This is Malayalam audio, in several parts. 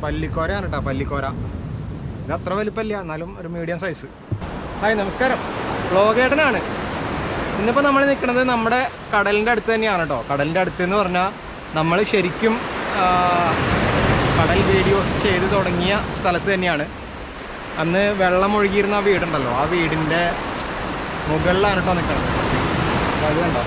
പല്ലിക്കോരയാണ് കേട്ടോ പല്ലിക്കോര ഇത് അത്ര വലിപ്പമില്ല എന്നാലും ഒരു മീഡിയം സൈസ് ഹായ് നമസ്കാരം വ്ളോഗേട്ടനാണ് ഇന്നിപ്പോൾ നമ്മൾ നിൽക്കുന്നത് നമ്മുടെ കടലിൻ്റെ അടുത്ത് തന്നെയാണ് കേട്ടോ കടലിൻ്റെ അടുത്ത് എന്ന് പറഞ്ഞാൽ നമ്മൾ ശരിക്കും ആ, കടൽ വീഡിയോസ് ചെയ്ത് തുടങ്ങിയ സ്ഥലത്ത് തന്നെയാണ് അന്ന് വെള്ളം ഒഴുകിയിരുന്ന ആ വീടുണ്ടല്ലോ ആ വീടിൻ്റെ മുകളിലാണ് കേട്ടോ നിൽക്കുന്നത് അപ്പോൾ അത് കണ്ടോ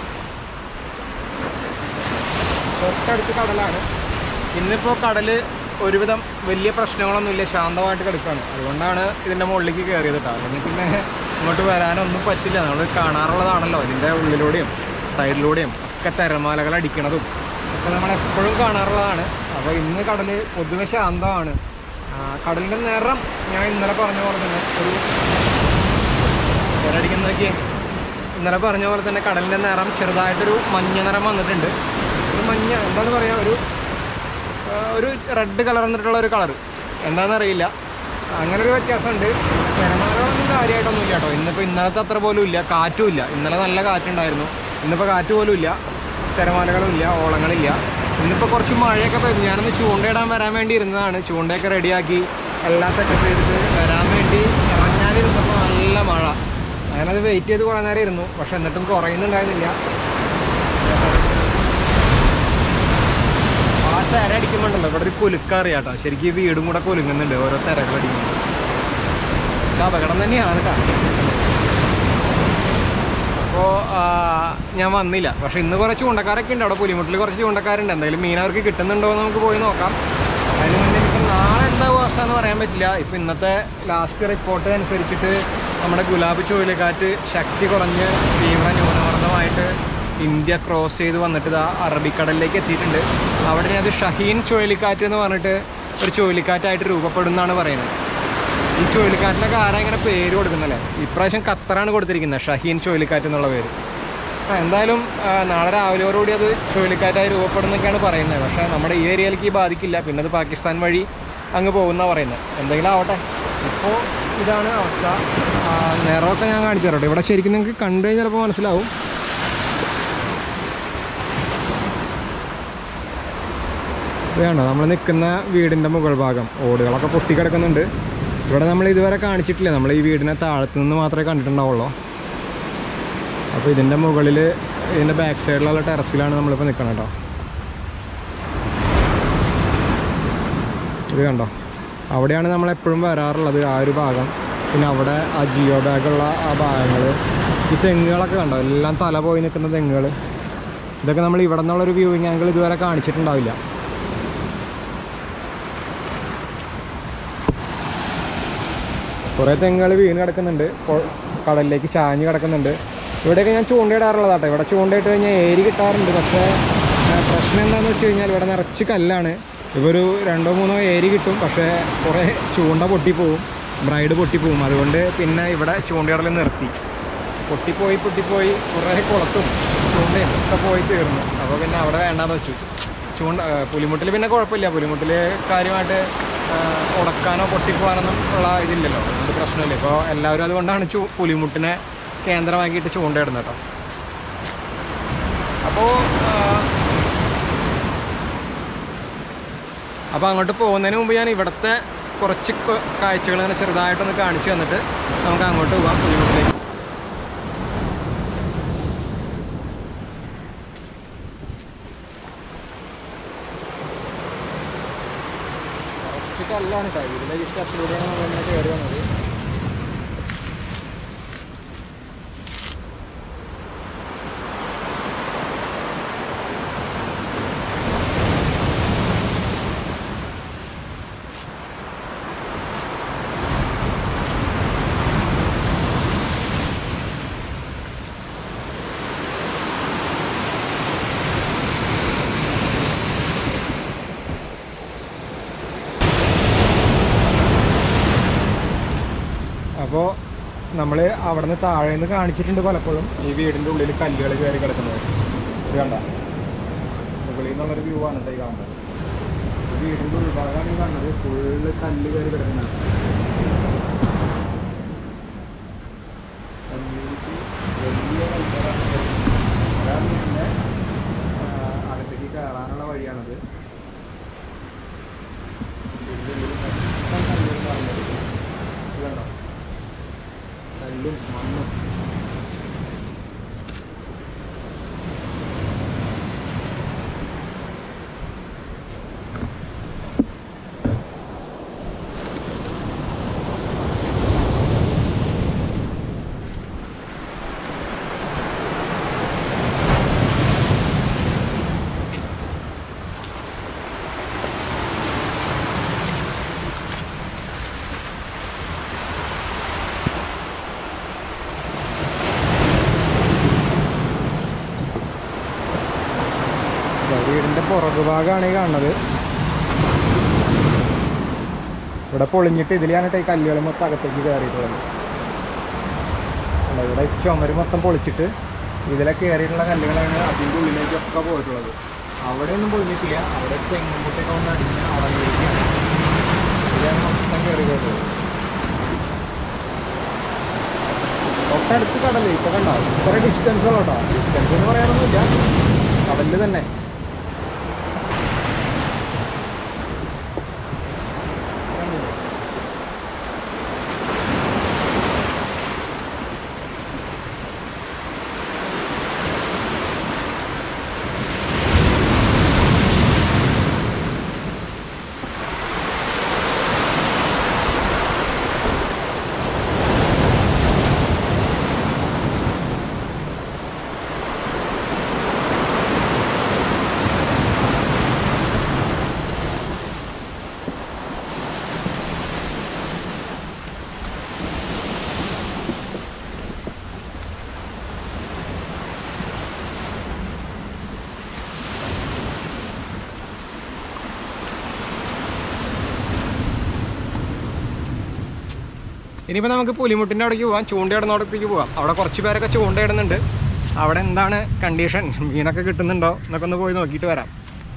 തൊട്ടടുത്ത് കടലാണ് ഇന്നിപ്പോൾ കടൽ ഒരുവിധം വലിയ പ്രശ്നങ്ങളൊന്നുമില്ല ശാന്തമായിട്ട് കിടക്കുകയാണ് അതുകൊണ്ടാണ് ഇതിൻ്റെ മുകളിലേക്ക് കയറിയത് കേട്ടോ അല്ലെങ്കിൽ പിന്നെ ഇങ്ങോട്ട് വരാനൊന്നും പറ്റില്ല നമ്മൾ കാണാറുള്ളതാണല്ലോ ഇതിൻ്റെ ഉള്ളിലൂടെയും സൈഡിലൂടെയും ഒക്കെ തിരമാലകൾ അടിക്കണതും ഒക്കെ നമ്മൾ എപ്പോഴും കാണാറുള്ളതാണ് അപ്പോൾ ഇന്ന് കടൽ പൊതുവെ ശാന്തമാണ് ആ, കടലിൻ്റെ നിറം ഞാൻ ഇന്നലെ പറഞ്ഞ പോലെ തന്നെ ഒരു ഒരടിക്കുന്നതൊക്കെ ഇന്നലെ പറഞ്ഞ പോലെ തന്നെ കടലിൻ്റെ നിറം ചെറുതായിട്ടൊരു മഞ്ഞ നിറം വന്നിട്ടുണ്ട് ഒരു മഞ്ഞ എന്താണ് പറയുക ഒരു ആ, ഒരു റെഡ് കലർന്നിട്ടുള്ള ഒരു കളർ എന്താണെന്നറിയില്ല അങ്ങനെ ഒരു വ്യത്യാസമുണ്ട് തിരമാലകളൊന്നും കാര്യമായിട്ടൊന്നും ഇല്ല കേട്ടോ ഇന്നിപ്പോൾ ഇന്നലത്തെ അത്ര പോലും ഇല്ല കാറ്റും ഇല്ല ഇന്നലെ നല്ല കാറ്റുണ്ടായിരുന്നു ഇന്നിപ്പോൾ കാറ്റ് പോലും ഇല്ല തിരമാലകളും ഇല്ല ഓളങ്ങളില്ല ഇന്നിപ്പോൾ കുറച്ച് മഴയൊക്കെ പെയ്തു ഞാനൊന്ന് ചൂണ്ടയിടാൻ വരാൻ വേണ്ടി ഇരുന്നതാണ് ചൂണ്ടയൊക്കെ റെഡിയാക്കി എല്ലാം സെറ്റപ്പ് ചെയ്തിട്ട് വരാൻ വേണ്ടി ഇറങ്ങാനിരുന്നപ്പോൾ നല്ല മഴ ഞാനത് വെയിറ്റ് ചെയ്ത് കുറേ നേരം ഇരുന്നു പക്ഷെ എന്നിട്ടും കുറയുന്നുണ്ടായിരുന്നില്ല ആ തിര അടിക്കുമ്പോണ്ടല്ലോ ഇവിടെ ഒരു കുലുക്കറിയാട്ടോ ശരിക്കും ഈ വീടും കൂടെ കുലുങ്ങുന്നുണ്ട് ഓരോ തിരകൾ അടിക്കുമ്പോൾ പക്ഷെ അപകടം തന്നെയാണ് കേട്ടോ അപ്പോൾ ഞാൻ വന്നില്ല പക്ഷെ ഇന്ന് കുറച്ച് ചൂണ്ടക്കാരൊക്കെ ഉണ്ട് അവിടെ പുലിമുട്ടിൽ കുറച്ച് ചൂണ്ടക്കാരുണ്ട് എന്തെങ്കിലും മീൻ അവർക്ക് കിട്ടുന്നുണ്ടോ എന്ന് നമുക്ക് പോയി നോക്കാം അതിന് മുന്നേ ഇപ്പം നാളെ എന്താ അവസ്ഥ എന്ന് പറയാൻ പറ്റില്ല ഇപ്പം ഇന്നത്തെ ലാസ്റ്റ് റിപ്പോർട്ട് അനുസരിച്ചിട്ട് നമ്മുടെ ഗുലാബ് ചുഴലിക്കാറ്റ് ശക്തി കുറഞ്ഞ് തീവ്ര ന്യൂനമർദ്ദമായിട്ട് ഇന്ത്യ ക്രോസ് ചെയ്ത് വന്നിട്ട് ഇതാ അറബിക്കടലിലേക്ക് എത്തിയിട്ടുണ്ട് അവിടെ ഇനി അത് ഷഹീൻ ചുഴലിക്കാറ്റ് എന്ന് പറഞ്ഞിട്ട് ഒരു ചുഴലിക്കാറ്റായിട്ട് രൂപപ്പെടുന്നതാണ് പറയുന്നത് ഈ ചുഴലിക്കാറ്റിനൊക്കെ ആരാ ഇങ്ങനെ പേര് കൊടുക്കുന്നല്ലേ ഇപ്രാവശ്യം ഖത്തറാണ് കൊടുത്തിരിക്കുന്നത് ഷഹീൻ ചുഴലിക്കാറ്റ് എന്നുള്ള പേര് ആ എന്തായാലും ആ, നാളെ രാവിലെയോടുകൂടി അത് ചുഴലിക്കാറ്റായി രൂപപ്പെടുന്നൊക്കെയാണ് പറയുന്നത് പക്ഷേ നമ്മുടെ ഈ ഏരിയയിലേക്ക് ബാധിക്കില്ല പിന്നെ അത് പാകിസ്ഥാൻ വഴി അങ്ങ് പോകുന്ന പറയുന്നത് എന്തെങ്കിലും ആവട്ടെ ഇപ്പോൾ ഇതാണ് അവസ്ഥ ആ, നിറമൊക്കെ ഞാൻ കാണിച്ചു തരട്ടെ ഇവിടെ ശരിക്കും നിങ്ങൾക്ക് കണ്ടു കഴിഞ്ഞാൽ ചിലപ്പോൾ മനസ്സിലാവും ഇത് കണ്ടോ നമ്മൾ നിൽക്കുന്ന വീടിൻ്റെ മുകൾ ഭാഗം ഓടുകളൊക്കെ പൊട്ടിക്കിടക്കുന്നുണ്ട് ഇവിടെ നമ്മൾ ഇതുവരെ കാണിച്ചിട്ടില്ല നമ്മൾ ഈ വീടിനെ താഴത്ത് നിന്ന് മാത്രമേ കണ്ടിട്ടുണ്ടാവുള്ളൂ അപ്പോൾ ഇതിൻ്റെ മുകളിൽ ഇതിൻ്റെ ബാക്ക് സൈഡിലുള്ള ടെറസിലാണ് നമ്മളിപ്പോൾ നിൽക്കണം കേട്ടോ ഇത് കണ്ടോ അവിടെയാണ് നമ്മൾ എപ്പോഴും വരാറുള്ളത് ആ ഒരു ഭാഗം പിന്നെ അവിടെ ആ ജിയോ ബാഗുള്ള ആ ഭാഗങ്ങൾ ഈ തെങ്ങുകളൊക്കെ കണ്ടോ എല്ലാം തല പോയി നിൽക്കുന്ന തെങ്ങുകൾ ഇതൊക്കെ നമ്മൾ ഇവിടെ നിന്നുള്ളൊരു വ്യൂവിങ് ആംഗിൾ ഇതുവരെ കാണിച്ചിട്ടുണ്ടാവില്ല കുറേ തെങ്ങുകൾ വീണ് കിടക്കുന്നുണ്ട് കൊ- കടലിലേക്ക് ചാഞ്ഞ് കിടക്കുന്നുണ്ട് ഇവിടെയൊക്കെ ഞാൻ ചൂണ്ടയിടാറുള്ളതാട്ടെ ഇവിടെ ചൂണ്ടയിട്ട് കഴിഞ്ഞാൽ ഏരി കിട്ടാറുണ്ട് പക്ഷേ ആ, പ്രശ്നം എന്താണെന്ന് വെച്ച് കഴിഞ്ഞാൽ ഇവിടെ നിറച്ച് കല്ലാണ് ഇപ്പോൾ ഒരു രണ്ടോ മൂന്നോ ഏരി കിട്ടും പക്ഷേ കുറേ ചൂണ്ട പൊട്ടിപ്പോവും ബ്രൈഡ് പൊട്ടിപ്പോവും അതുകൊണ്ട് പിന്നെ ഇവിടെ ചൂണ്ടയിടൽ നിർത്തി പൊട്ടിപ്പോയി പൊട്ടിപ്പോയി കുറേ കുളത്തും ചൂണ്ടയും ഒക്കെ പോയി തീർന്നു അപ്പോൾ പിന്നെ അവിടെ വേണ്ടാന്ന് വെച്ചു ചൂണ്ട ആ, പുലിമുട്ടിൽ പിന്നെ കുഴപ്പമില്ല പുലിമുട്ടിൽ കാര്യമായിട്ട് ആ, ഉടക്കാനോ പൊട്ടിപ്പോകാനൊന്നും ഉള്ള ഇതില്ലല്ലോ അതുകൊണ്ട് പ്രശ്നമില്ല ഇപ്പോൾ എല്ലാവരും അതുകൊണ്ടാണ് ചൂ പുലിമുട്ടിനെ കേന്ദ്രമാക്കിയിട്ട് ചൂണ്ടയിടുന്നത് കേട്ടോ അപ്പോൾ അപ്പോൾ അങ്ങോട്ട് പോകുന്നതിന് മുമ്പ് ഞാൻ ഇവിടുത്തെ കുറച്ച് ക- കാഴ്ചകൾ ഇങ്ങനെ ചെറുതായിട്ടൊന്ന് കാണിച്ചു തന്നിട്ട് നമുക്ക് അങ്ങോട്ട് പോകാം പുലിമുട്ടിലേക്ക് കുറച്ച് കല്ലാണ് കേട്ടോ ഇതിൻ്റെ ഈ സ്റ്റെപ്പിലൂടെയാണ് നമ്മളിങ്ങനെ കയറി വന്നത് അപ്പോൾ നമ്മൾ അവിടെ നിന്ന് താഴെ നിന്ന് കാണിച്ചിട്ടുണ്ട് പലപ്പോഴും ഈ വീടിൻ്റെ ഉള്ളിൽ കല്ലുകൾ കയറി കിടക്കുന്നത് ഇത് കണ്ട മുകളിൽ നിന്നുള്ളൊരു വ്യൂ ആണ് കേട്ടോ ഈ കാണുന്നത് ഈ വീടിൻ്റെ ഉൾഭാഗമാണ് ഈ കാണുന്നത് ഫുള്ള് കല്ല് കയറി കിടക്കുന്നത് കമ്മ്യൂണിറ്റി വലിയ കല്ലുകളാണ് അതാണ് ഇതിൻ്റെ അകത്തേക്ക് കയറാനുള്ള വഴിയാണത് പുറകു ഭാഗമാണ് ഈ കാണുന്നത് ഇവിടെ പൊളിഞ്ഞിട്ട് ഇതിലാണ് ഈ കല്ലുകൾ മൊത്തം അകത്തേക്ക് കയറിയിട്ടുള്ളത് അല്ല ഇവിടെ ഈ ചുമര് മൊത്തം പൊളിച്ചിട്ട് ഇതിലെ കയറിയിട്ടുള്ള കല്ലുകളാണ് അതിൻ്റെ ഉള്ളിലേക്കൊക്കെ പോയിട്ടുള്ളത് അവിടെയൊന്നും പൊളിഞ്ഞിട്ടില്ല അവിടെ തെങ്ങുമ്പൊട്ടൊക്കെ ഒന്ന് അടിഞ്ഞ് അടങ്ങിയിരിക്കുക ഇതാണ് മൊത്തം കയറി പോയിട്ടുള്ളത് തൊട്ടടുത്ത് കടല് ഇപ്പൊ കണ്ടോ ഇത്ര ഡിസ്റ്റൻസ് കേട്ടോ ഡിസ്റ്റൻസ് എന്ന് പറയാനൊന്നുമില്ല കടലിൽ തന്നെ കണ്ടില്ലേ? ഇനിയിപ്പോൾ നമുക്ക് പുലിമുട്ടിൻ്റെ അവിടേക്ക് പോവാം ചൂണ്ടയിടുന്നിടത്തേക്ക് പോവാം അവിടെ കുറച്ച് പേരൊക്കെ ചൂണ്ടയിടുന്നുണ്ട് അവിടെ എന്താണ് കണ്ടീഷൻ മീനൊക്കെ കിട്ടുന്നുണ്ടോ എന്നൊക്കെ ഒന്ന് പോയി നോക്കിയിട്ട് വരാം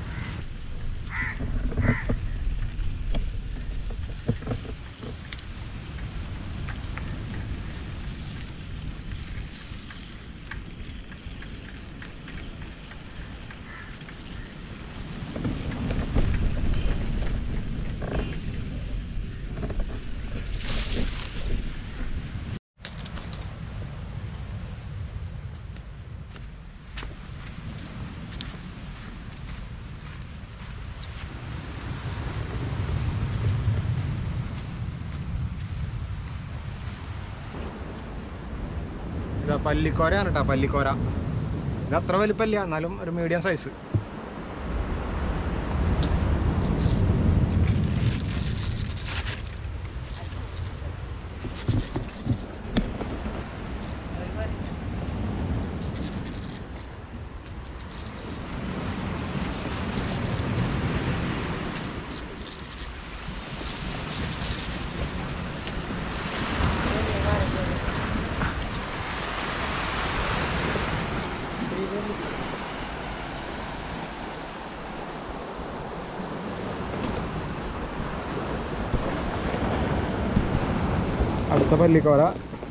ഇതാ പല്ലിക്കോരയാണ് കേട്ടോ പല്ലിക്കോര ഇത് അത്ര വലിപ്പമില്ല എന്നാലും ഒരു മീഡിയം സൈസ് അടുത്ത പല്ലിക്കോര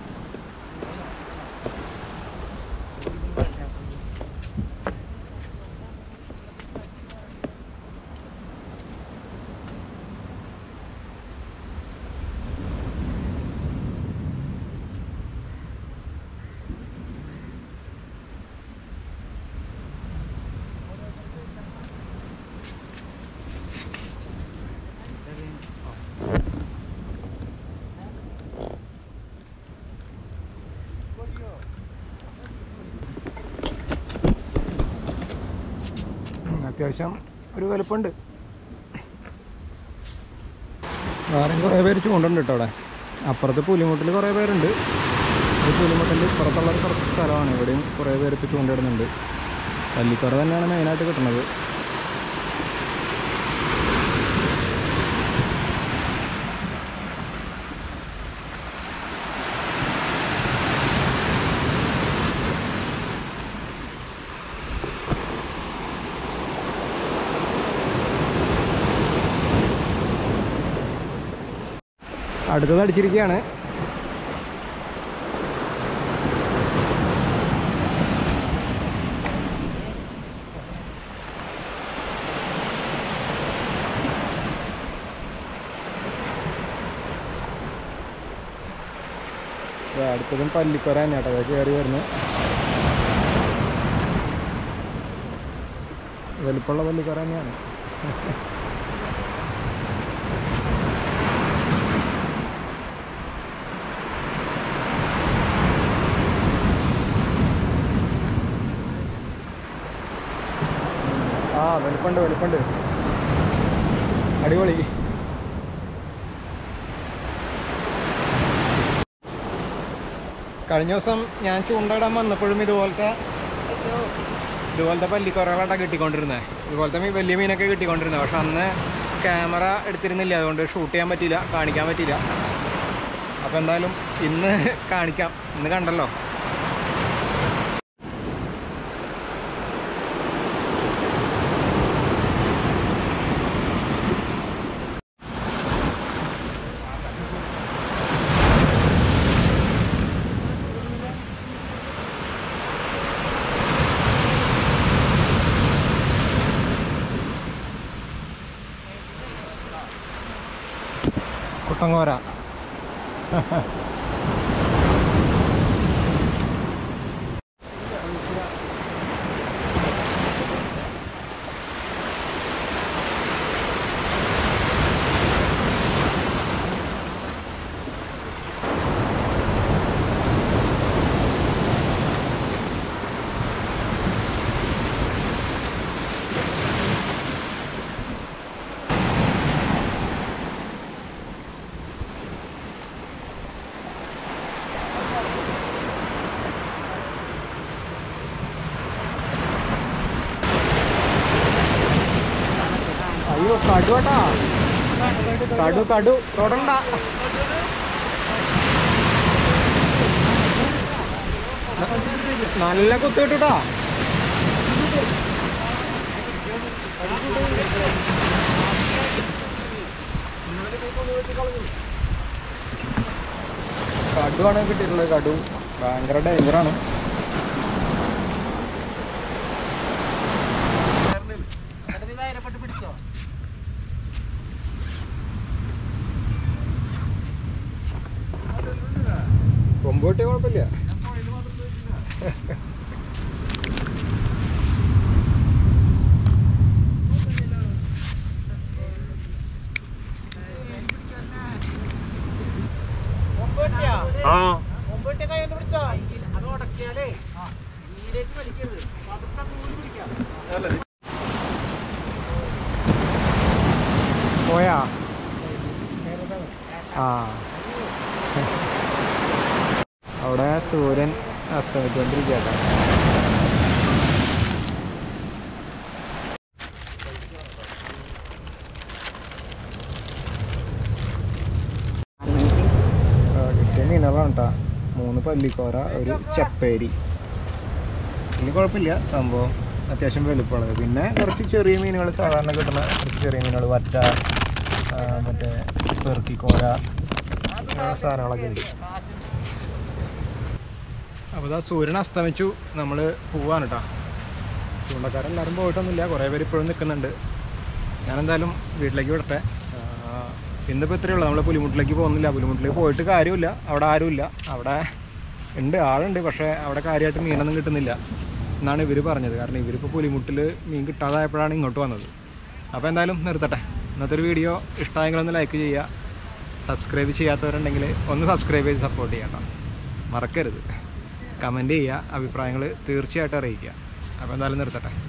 അത്യാവശ്യം ഒരു വലുപ്പമുണ്ട് വേറെയും കുറേ പേര് ചൂണ്ടുണ്ട് കേട്ടോ അവിടെ അപ്പുറത്ത് പുലിമുട്ടിൽ കുറേ പേരുണ്ട് ഈ പുലിമുട്ടിൻ്റെ ഇപ്പുറത്തുള്ള ഒരു കുറച്ച് സ്ഥലമാണ് ഇവിടെയും കുറേ പേര് ഇപ്പോൾ ചൂണ്ടിടുന്നുണ്ട് പല്ലിക്കറ തന്നെയാണ് മെയിനായിട്ട് കിട്ടുന്നത് അടുത്തത് അടിച്ചിരിക്കുകയാണ് ദേ അടുത്തതും പല്ലിക്കൊര തന്നെ കേട്ടോ കയറി വരുന്നു വലുപ്പമുള്ള പല്ലിക്കൊര തന്നെയാണ് ആ വലുപ്പുണ്ട് വലുപ്പുണ്ട് അടിപൊളി കഴിഞ്ഞ ദിവസം ഞാൻ ചൂണ്ടയിടാൻ വന്നപ്പോഴും ഇതുപോലത്തെ ഇതുപോലത്തെ പല്ലിക്കുറകളാണ് കിട്ടിക്കൊണ്ടിരുന്നത് ഇതുപോലത്തെ മീൻ വലിയ മീനൊക്കെ കിട്ടിക്കൊണ്ടിരുന്നത് പക്ഷെ അന്ന് ക്യാമറ എടുത്തിരുന്നില്ല അതുകൊണ്ട് ഷൂട്ട് ചെയ്യാൻ പറ്റിയില്ല കാണിക്കാൻ പറ്റിയില്ല അപ്പോൾ എന്തായാലും ഇന്ന് കാണിക്കാം ഇന്ന് കണ്ടല്ലോ കുട്ടങ്കോര അയ്യോ കടു കേട്ടാ കടു കടു തൊടണ്ട നല്ല കുത്തു കിട്ടൂട്ടാ കടുവാണ് കിട്ടിയിട്ടുള്ളത് കടു ഭയങ്കര ഡേഞ്ചറാണ് കൊമ്പ് കിട്ടിയ കുഴപ്പമില്ല ആ പോയാ ആ അവിടെ സൂര്യൻ അസ്തമിച്ചുകൊണ്ടിരിക്കട്ടെ കിട്ടിയ മീനുകളാണ് കേട്ടോ മൂന്ന് പല്ലിക്കോര ഒരു ചപ്പേരി ഇതിന് കുഴപ്പമില്ല സംഭവം അത്യാവശ്യം വലുപ്പമുള്ളത് പിന്നെ കുറച്ച് ചെറിയ മീനുകൾ സാധാരണ കിട്ടുന്ന കുറച്ച് ചെറിയ മീനുകൾ വറ്റ ആ, മറ്റേ പെറുക്കിക്കോര അങ്ങനെയുള്ള സാധനങ്ങളൊക്കെ ഉണ്ട് അപ്പോൾ ഇതാ സൂര്യൻ അസ്തമിച്ചു നമ്മൾ പോവാണ് കേട്ടോ ചൂണ്ടക്കാരെല്ലാവരും പോയിട്ടൊന്നുമില്ല കുറേ പേര് ഇപ്പോഴും നിൽക്കുന്നുണ്ട് ഞാനെന്തായാലും വീട്ടിലേക്ക് വിടട്ടെ ആ, ഇന്നിപ്പോൾ ഇത്രയേ ഉള്ളൂ നമ്മൾ പുലിമുട്ടിലേക്ക് പോകുന്നില്ല പുലിമുട്ടിലേക്ക് പോയിട്ട് കാര്യമില്ല അവിടെ ആരുമില്ല അവിടെ ഉണ്ട് ആളുണ്ട് പക്ഷേ അവിടെ കാര്യമായിട്ട് മീനൊന്നും കിട്ടുന്നില്ല എന്നാണ് ഇവർ പറഞ്ഞത് കാരണം ഇവരിപ്പോൾ പുലിമുട്ടിൽ മീൻ കിട്ടാതായപ്പോഴാണ് ഇങ്ങോട്ട് വന്നത് അപ്പോൾ എന്തായാലും നിർത്തട്ടെ ഇന്നത്തെ ഒരു വീഡിയോ ഇഷ്ടമായെങ്കിൽ ഒന്ന് ലൈക്ക് ചെയ്യുക സബ്സ്ക്രൈബ് ചെയ്യാത്തവരുണ്ടെങ്കിൽ ഒന്ന് സബ്സ്ക്രൈബ് ചെയ്ത് സപ്പോർട്ട് ചെയ്യാം കേട്ടോ മറക്കരുത് കമൻറ്റ് ചെയ്യുക അഭിപ്രായങ്ങൾ തീർച്ചയായിട്ടും അറിയിക്കുക അപ്പോൾ എന്തായാലും നിർത്തട്ടെ